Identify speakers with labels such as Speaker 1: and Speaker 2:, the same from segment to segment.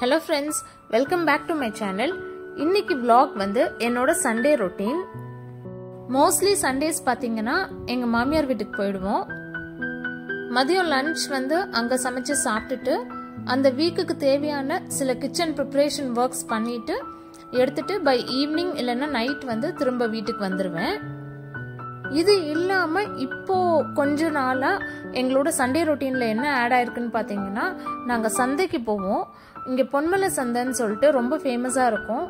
Speaker 1: hello friends welcome back to my channel இன்னைக்கு vlog வந்து என்னோட சண்டே ரொட்டீன் மோஸ்ட்லி சண்டேஸ் பார்த்தீங்கன்னா எங்கள் மாமியார் வீட்டுக்கு போயிடுவோம் மதியம் லஞ்ச் வந்து அங்கே சமைச்சு சாப்பிட்டுட்டு அந்த வீக்குக்கு தேவையான சில கிச்சன் ப்ரிப்ரேஷன் ஒர்க்ஸ் பண்ணிட்டு எடுத்துட்டு பை ஈவினிங் இல்லைன்னா நைட் வந்து திரும்ப வீட்டுக்கு வந்துடுவேன் இது இல்லாம இப்போ கொஞ்ச நாளா எங்களோட சண்டே ரொட்டீன்ல என்ன ஆட் ஆயிருக்குன்னு பாத்தீங்கன்னா நாங்க சந்தைக்கு போவோம் இங்க பொன்மலை சந்தைன்னு சொல்லிட்டு ரொம்ப ஃபேமஸா இருக்கும்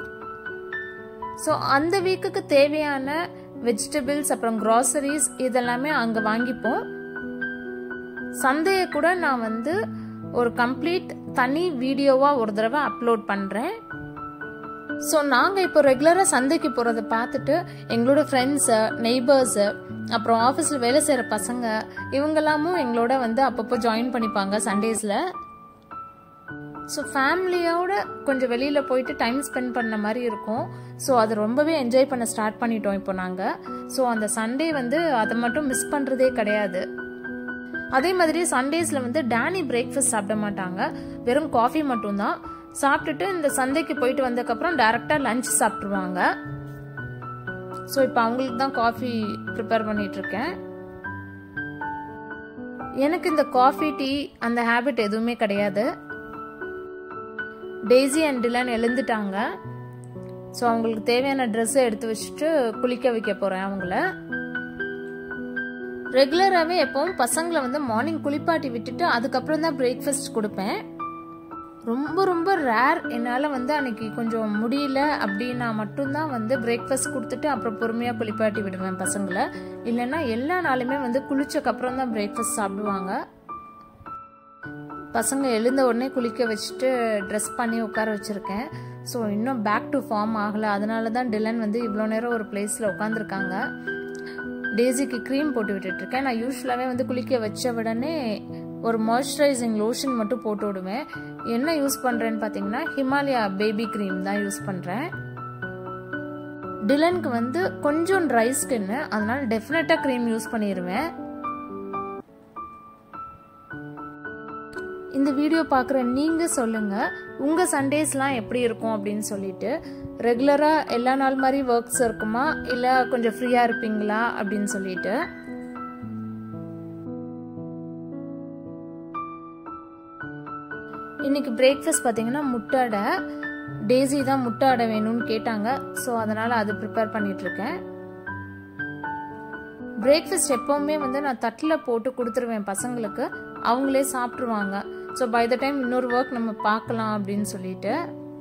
Speaker 1: ஸோ அந்த வீக்குக்கு தேவையான வெஜிடபிள்ஸ் அப்புறம் கிராசரிஸ் இதெல்லாமே அங்க வாங்கிப்போம் சந்தையை கூட நான் வந்து ஒரு கம்ப்ளீட் தனி வீடியோவா ஒரு தடவை அப்லோட் பண்றேன் ஸோ நாங்கள் இப்போ ரெகுலராக சந்தைக்கு போகிறத பார்த்துட்டு எங்களோட ஃப்ரெண்ட்ஸு நெய்பர்ஸு அப்புறம் ஆஃபீஸில் வேலை செய்கிற பசங்க இவங்கெல்லாமும் எங்களோட வந்து அப்பப்போ ஜாயின் பண்ணிப்பாங்க சண்டேஸில் ஸோ ஃபேமிலியோட கொஞ்சம் வெளியில் போயிட்டு டைம் ஸ்பெண்ட் பண்ண மாதிரி இருக்கும் ஸோ அது ரொம்பவே என்ஜாய் பண்ண ஸ்டார்ட் பண்ணிட்டோம் இப்போ நாங்கள் ஸோ அந்த சண்டே வந்து அதை மட்டும் மிஸ் பண்ணுறதே கிடையாது அதே மாதிரி சண்டேஸில் வந்து டேனி பிரேக்ஃபாஸ்ட் சாப்பிட மாட்டாங்க வெறும் காஃபி மட்டும்தான் சாப்பிட்டுட்டு இந்த சந்தைக்கு போயிட்டு வந்ததுக்கப்புறம் டேரெக்டாக லஞ்ச் சாப்பிட்ருவாங்க ஸோ இப்போ அவங்களுக்கு தான் காஃபி ப்ரிப்பேர் பண்ணிட்டு இருக்கேன் எனக்கு இந்த காஃபி டீ அந்த ஹேபிட் எதுவுமே கிடையாது டெய்ஸி அண்ட் டிலன் எழுந்துட்டாங்க ஸோ அவங்களுக்கு தேவையான ட்ரெஸ்ஸை எடுத்து வச்சுட்டு குளிக்க வைக்க போகிறேன் அவங்கள ரெகுலராகவே எப்பவும் பசங்களை வந்து மார்னிங் குளிப்பாட்டி விட்டுட்டு அதுக்கப்புறம் தான் பிரேக்ஃபாஸ்ட் கொடுப்பேன் ரொம்ப ரொம்ப ரேர் என்னால் வந்து அன்னைக்கு கொஞ்சம் முடியல அப்படின்னா மட்டும்தான் வந்து பிரேக்ஃபாஸ்ட் கொடுத்துட்டு அப்புறம் பொறுமையாக குளிப்பாட்டி விடுவேன் பசங்களை இல்லைன்னா எல்லா நாளுமே வந்து குளிச்சக்கப்புறம் தான் பிரேக்ஃபாஸ்ட் சாப்பிடுவாங்க பசங்க எழுந்த உடனே குளிக்க வச்சுட்டு ட்ரெஸ் பண்ணி உட்கார வச்சுருக்கேன் ஸோ இன்னும் பேக் டு ஃபார்ம் ஆகலை அதனால தான் டிலன் வந்து இவ்வளோ நேரம் ஒரு பிளேஸில் உட்காந்துருக்காங்க டேசிக்கு க்ரீம் போட்டு விட்டுட்ருக்கேன் நான் யூஸ்வலாகவே வந்து குளிக்க வச்ச உடனே ஒரு மாய்ஸ்சரைசிங் லோஷன் மட்டும் போட்டு விடுவேன் என்ன யூஸ் பண்ணுறேன்னு பார்த்தீங்கன்னா ஹிமாலயா பேபி க்ரீம் தான் யூஸ் பண்ணுறேன் டிலனுக்கு வந்து கொஞ்சம் ட்ரை ஸ்கின்னு அதனால டெஃபினட்டாக க்ரீம் யூஸ் பண்ணிடுவேன் இந்த வீடியோ பார்க்குற நீங்கள் சொல்லுங்கள் உங்கள் சண்டேஸ்லாம் எப்படி இருக்கும் அப்படின்னு சொல்லிட்டு ரெகுலராக எல்லா நாள் மாதிரி ஒர்க்ஸ் இருக்குமா இல்லை கொஞ்சம் ஃப்ரீயாக இருப்பீங்களா அப்படின்னு சொல்லிட்டு இன்னைக்கு பிரேக்ஃபாஸ்ட் பார்த்தீங்கன்னா முட்டாடை டேசி தான் முட்டாடை வேணும்னு கேட்டாங்க ஸோ அதனால் அது ப்ரிப்பேர் பண்ணிட்டு இருக்கேன் பிரேக்ஃபாஸ்ட் எப்போவுமே வந்து நான் தட்டில் போட்டு கொடுத்துருவேன் பசங்களுக்கு அவங்களே சாப்பிட்ருவாங்க ஸோ பை த டைம் இன்னொரு ஒர்க் நம்ம பார்க்கலாம் அப்படின்னு சொல்லிட்டு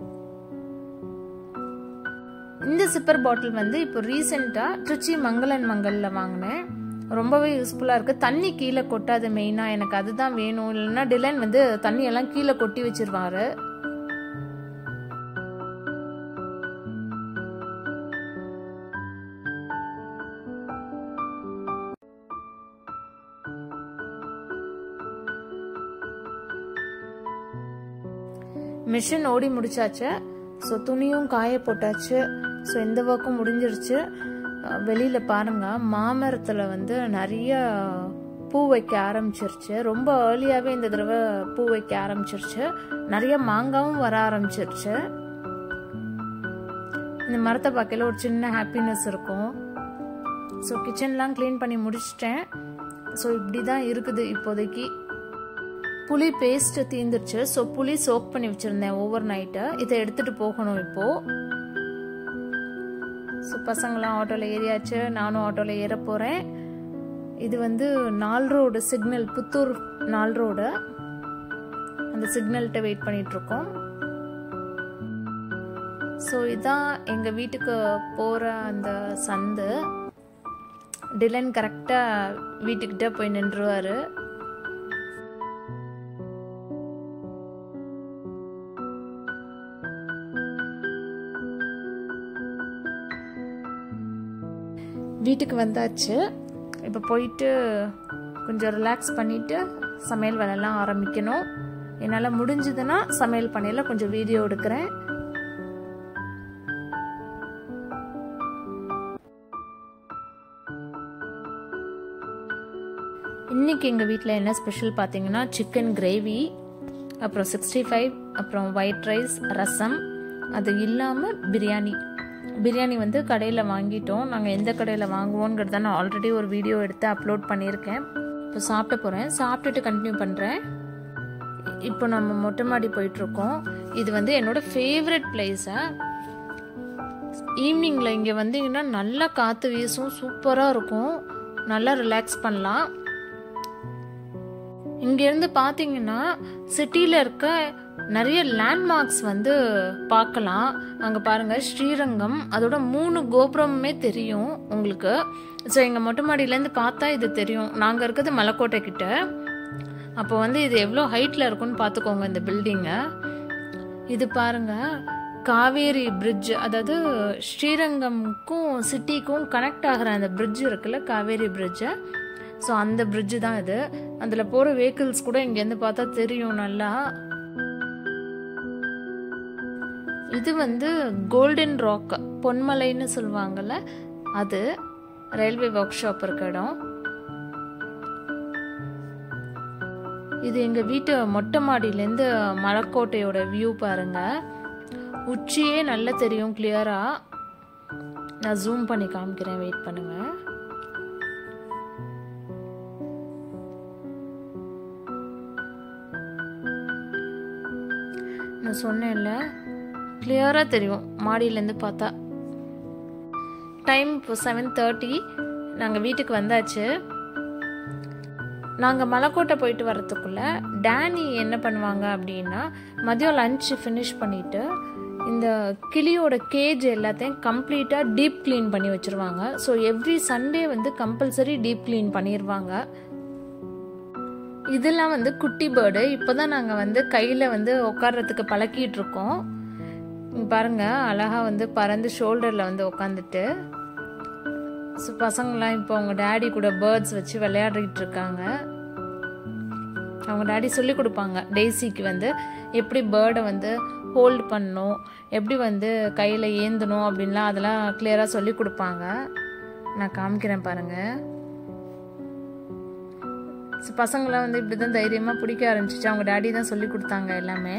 Speaker 1: இந்த சிப்பர் பாட்டில் வந்து இப்போ ரீசெண்டாக திருச்சி மங்களன் மங்கலில் வாங்கினேன் ரொம்பவே யூஸ்ஃபுல்லாக இருக்குது தண்ணி கீழே கொட்டாது மெயினாக எனக்கு அதுதான் வேணும் இல்லைன்னா டிலைன் வந்து தண்ணியெல்லாம் கீழே கொட்டி வச்சிருவாரு மிஷின் ஓடி முடிச்சாச்சு ஸோ துணியும் காய போட்டாச்சு ஸோ இந்த ஒர்க்கும் முடிஞ்சிருச்சு வெளியில் பாருங்க மாமரத்தில் வந்து நிறைய பூ வைக்க ஆரம்பிச்சிருச்சு ரொம்ப ஏர்லியாகவே இந்த தடவை பூ வைக்க ஆரம்பிச்சிருச்சு நிறைய மாங்காவும் வர ஆரம்பிச்சிருச்சு இந்த மரத்தை பார்க்கல ஒரு சின்ன ஹாப்பினஸ் இருக்கும் ஸோ கிச்சன்லாம் க்ளீன் பண்ணி முடிச்சிட்டேன் ஸோ இப்படி தான் இருக்குது இப்போதைக்கு புளி பேஸ்ட் தீந்துருச்சு ஸோ புளி சோக் பண்ணி வச்சுருந்தேன் ஓவர் நைட்டு இதை எடுத்துகிட்டு போகணும் இப்போது ஸோ பசங்களாம் ஆட்டோவில் ஏறியாச்சு நானும் ஆட்டோவில் ஏற போகிறேன் இது வந்து நால் ரோடு சிக்னல் புத்தூர் நால் ரோடு அந்த சிக்னல்கிட்ட வெயிட் பண்ணிகிட்ருக்கோம் ஸோ இதான் எங்கள் வீட்டுக்கு போகிற அந்த சந்து டிலன் கரெக்டாக வீட்டுக்கிட்ட போய் நின்றுவார் வீட்டுக்கு வந்தாச்சு இப்போ போயிட்டு கொஞ்சம் ரிலாக்ஸ் பண்ணிவிட்டு சமையல் வேலைலாம் ஆரம்பிக்கணும் என்னால் முடிஞ்சதுன்னா சமையல் பண்ணையில் கொஞ்சம் வீடியோ எடுக்கிறேன் இன்றைக்கி எங்கள் வீட்டில் என்ன ஸ்பெஷல் பார்த்தீங்கன்னா சிக்கன் கிரேவி அப்புறம் சிக்ஸ்டி ஃபைவ் அப்புறம் ஒயிட் ரைஸ் ரசம் அது இல்லாமல் பிரியாணி பிரியாணி வந்து கடையில் வாங்கிட்டோம் நாங்கள் எந்த கடையில் வாங்குவோங்கிறத நான் ஆல்ரெடி ஒரு வீடியோ எடுத்து அப்லோட் பண்ணியிருக்கேன் இப்போ சாப்பிட போகிறேன் சாப்பிட்டுட்டு கண்டினியூ பண்ணுறேன் இப்போ நம்ம மொட்டை மாடி போயிட்டுருக்கோம் இது வந்து என்னோட ஃபேவரட் பிளேஸை ஈவினிங்கில் இங்கே வந்தீங்கன்னா நல்லா காற்று வீசும் சூப்பராக இருக்கும் நல்லா ரிலாக்ஸ் பண்ணலாம் இங்கேருந்து பார்த்தீங்கன்னா சிட்டியில் இருக்க நிறைய லேண்ட்மார்க்ஸ் வந்து பார்க்கலாம் அங்கே பாருங்கள் ஸ்ரீரங்கம் அதோட மூணு கோபுரமுமே தெரியும் உங்களுக்கு ஸோ எங்கள் மொட்டை மாடியிலேருந்து பார்த்தா இது தெரியும் நாங்கள் இருக்கிறது மலைக்கோட்டை கிட்ட அப்போ வந்து இது எவ்வளோ ஹைட்டில் இருக்குன்னு பார்த்துக்கோங்க இந்த பில்டிங்கை இது பாருங்க காவேரி பிரிட்ஜ் அதாவது ஸ்ரீரங்கம்க்கும் சிட்டிக்கும் கனெக்ட் ஆகிற அந்த பிரிட்ஜ் இருக்குல்ல காவேரி பிரிட்ஜை ஸோ அந்த பிரிட்ஜு தான் இது அதில் போகிற வெஹிக்கிள்ஸ் கூட இங்கேருந்து பார்த்தா தெரியும் நல்லா இது வந்து கோல்டன் ராக் பொன்மலைன்னு சொல்லுவாங்கல்ல அது ரயில்வே ஒர்க் ஷாப் இருக்க இடம் இது எங்கள் வீட்டு மொட்டை மாடியிலேருந்து மலைக்கோட்டையோட வியூ பாருங்க உச்சியே நல்லா தெரியும் கிளியராக நான் ஜூம் பண்ணி காமிக்கிறேன் வெயிட் பண்ணுங்க நான் சொன்னேன்ல கிளியராக தெரியும் மாடியிலேருந்து பார்த்தா டைம் இப்போ செவன் தேர்ட்டி நாங்கள் வீட்டுக்கு வந்தாச்சு நாங்கள் மலைக்கோட்டை போயிட்டு வரத்துக்குள்ள டேனி என்ன பண்ணுவாங்க அப்படின்னா மதியம் லஞ்ச் ஃபினிஷ் பண்ணிட்டு இந்த கிளியோட கேஜ் எல்லாத்தையும் கம்ப்ளீட்டாக டீப் க்ளீன் பண்ணி வச்சுருவாங்க ஸோ எவ்ரி சண்டே வந்து கம்பல்சரி டீப் க்ளீன் பண்ணிடுவாங்க இதெல்லாம் வந்து குட்டி பேர்டு இப்போ தான் நாங்கள் வந்து கையில் வந்து உட்கார்றதுக்கு பழக்கிட்டு இருக்கோம் இங்க பாருங்க அழகாக வந்து பறந்து ஷோல்டரில் வந்து உட்காந்துட்டு ஸோ பசங்களாம் இப்போ அவங்க டேடி கூட பேர்ட்ஸ் வச்சு விளையாடிட்டு இருக்காங்க அவங்க டேடி சொல்லி கொடுப்பாங்க டெய்ஸிக்கு வந்து எப்படி பேர்டை வந்து ஹோல்டு பண்ணணும் எப்படி வந்து கையில் ஏந்தணும் அப்படின்லாம் அதெல்லாம் கிளியராக சொல்லி கொடுப்பாங்க நான் காமிக்கிறேன் பாருங்கள் ஸோ பசங்களாம் வந்து இப்படி தான் தைரியமாக பிடிக்க ஆரம்பிச்சிச்சு அவங்க டேடி தான் சொல்லி கொடுத்தாங்க எல்லாமே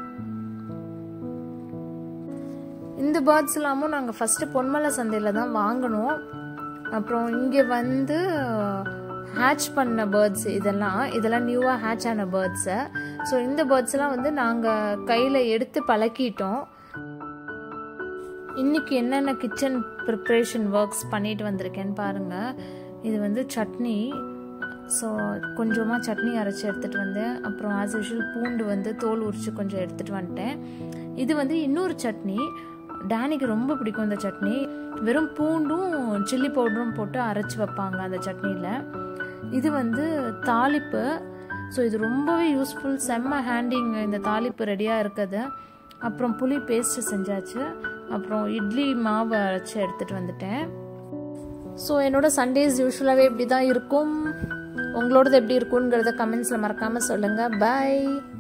Speaker 1: இந்த பேர்ட்ஸ் எல்லாமும் நாங்கள் ஃபஸ்ட்டு பொன்மலை சந்தையில் தான் வாங்கினோம் அப்புறம் இங்கே வந்து ஹேட்ச் பண்ண பேர்ட்ஸ் இதெல்லாம் இதெல்லாம் நியூவாக ஹேட்ச் ஆன பேர்ட்ஸை ஸோ இந்த பேர்ட்ஸ்லாம் வந்து நாங்கள் கையில் எடுத்து பழக்கிட்டோம் இன்னைக்கு என்னென்ன கிச்சன் ப்ரிப்ரேஷன் ஒர்க்ஸ் பண்ணிட்டு வந்திருக்கேன்னு பாருங்கள் இது வந்து சட்னி ஸோ கொஞ்சமாக சட்னி அரைச்சி எடுத்துகிட்டு வந்தேன் அப்புறம் ஆஸ் யூஷுவல் பூண்டு வந்து தோல் உரித்து கொஞ்சம் எடுத்துகிட்டு வந்துட்டேன் இது வந்து இன்னொரு சட்னி டேனிக்கு ரொம்ப பிடிக்கும் இந்த சட்னி வெறும் பூண்டும் சில்லி பவுடரும் போட்டு அரைச்சி வைப்பாங்க அந்த சட்னியில் இது வந்து தாளிப்பு ஸோ இது ரொம்பவே யூஸ்ஃபுல் செம்ம ஹேண்டிங் இந்த தாளிப்பு ரெடியாக இருக்குது அப்புறம் புளி பேஸ்ட்டு செஞ்சாச்சு அப்புறம் இட்லி மாவு அரைச்சி எடுத்துகிட்டு வந்துட்டேன் ஸோ என்னோட சண்டேஸ் யூஸ்வலாகவே இப்படி தான் இருக்கும் உங்களோடது எப்படி இருக்குங்கிறத கமெண்ட்ஸில் மறக்காமல் சொல்லுங்கள் பாய்